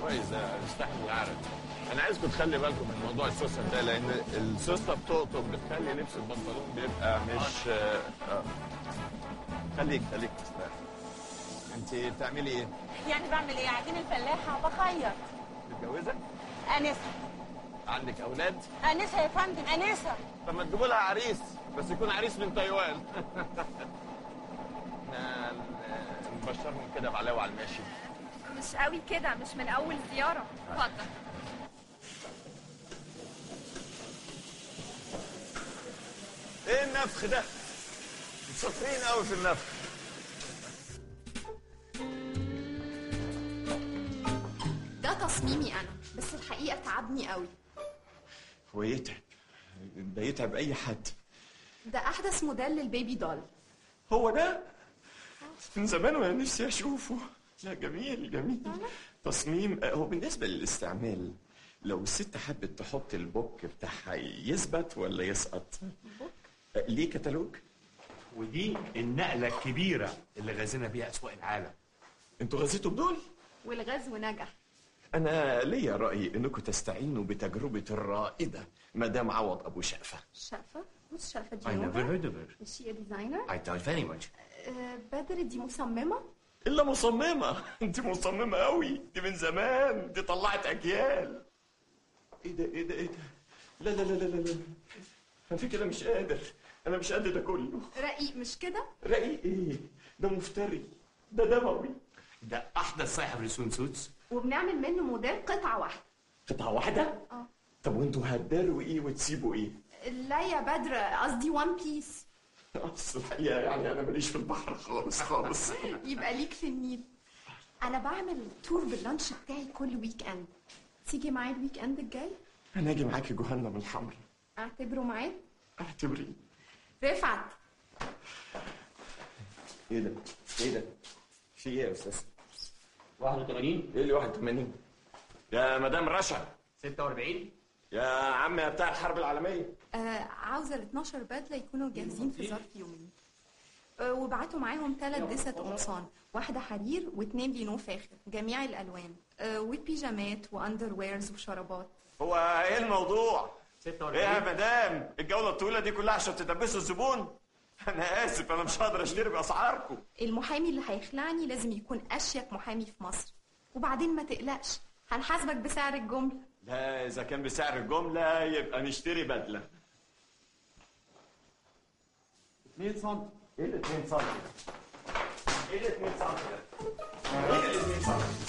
كويس ده يستحمل العرق انا عايزكم تخلي بالكم من موضوع السوسه ده لان السوسه بتقطب بتخلي لبس البنطلون بيبقى مش آه، آه. خليك خليك تستاهل انت بتعملي ايه؟ يعني بعمل ايه عجين الفلاحه بخيط متجوزه؟ انسه عندك اولاد؟ انسه يا فندم انسه طب ما تجيبوا لها عريس بس يكون عريس من تايوان احنا ن- نبشرهم كده بعلاوه على الماشي مش قوي كده مش من اول زياره اتفضل ايه النفخ ده؟ شاطرين قوي في النفخ ده تصميمي انا بس الحقيقه تعبني قوي هو يتعب ده يتعب اي حد ده احدث موديل للبيبي دول هو ده من زمان وانا نفسي اشوفه لا جميل جميل تصميم هو بالنسبه للاستعمال لو الست حبت تحط البوك بتاعها يثبت ولا يسقط ليه كتالوج ودي النقلة الكبيرة اللي غازينا بيها أسواق العالم انتوا غزيتوا بدول والغزو نجح انا ليا راي انكم تستعينوا بتجربه الرائده مدام عوض ابو شقفه شقفه مش شقفه I never دي heard of her مش هي ديزاينر I doubt very much آه، بدر دي مصممه الا مصممه انت مصممه قوي دي من زمان دي طلعت اجيال ايه ده ايه ده ايه ده لا لا لا لا لا لا انا في كده مش قادر انا مش قادر ده كله رقيق مش كده رقيق ايه ده مفتري ده دموي ده أحدث صاحب لسون سوتس وبنعمل منه موديل قطعه واحده قطعه واحده اه طب وانتوا هتداروا ايه وتسيبوا ايه لا يا بدر قصدي وان بيس اصل الحقيقه يعني انا ماليش في البحر خالص خالص يبقى ليك في النيل انا بعمل تور باللانش بتاعي كل ويك اند تيجي معايا الويك اند الجاي انا اجي معاكي جهنم الحمراء اعتبره معايا اعتبري رفعت ايه ده ايه ده في ايه يا استاذ 81 ايه اللي 81 يا مدام رشا 46 يا عم يا بتاع الحرب العالميه آه عاوزه ال 12 بدله يكونوا جاهزين في ظرف يومين آه وبعتوا معاهم ثلاث دست قمصان واحده حرير واثنين لينو فاخر جميع الالوان آه وبيجامات واندر ويرز وشرابات هو ايه الموضوع ايه 46 يا مدام الجوله الطويله دي كلها عشان تدبسوا الزبون انا اسف انا مش هقدر اشتري باسعاركم المحامي اللي هيخلعني لازم يكون اشيك محامي في مصر وبعدين ما تقلقش هنحاسبك بسعر الجمله لا اذا كان بسعر الجمله يبقى نشتري بدله 2 سم ايه ال 2 سم ايه ال 2 سم ايه ال 2 سم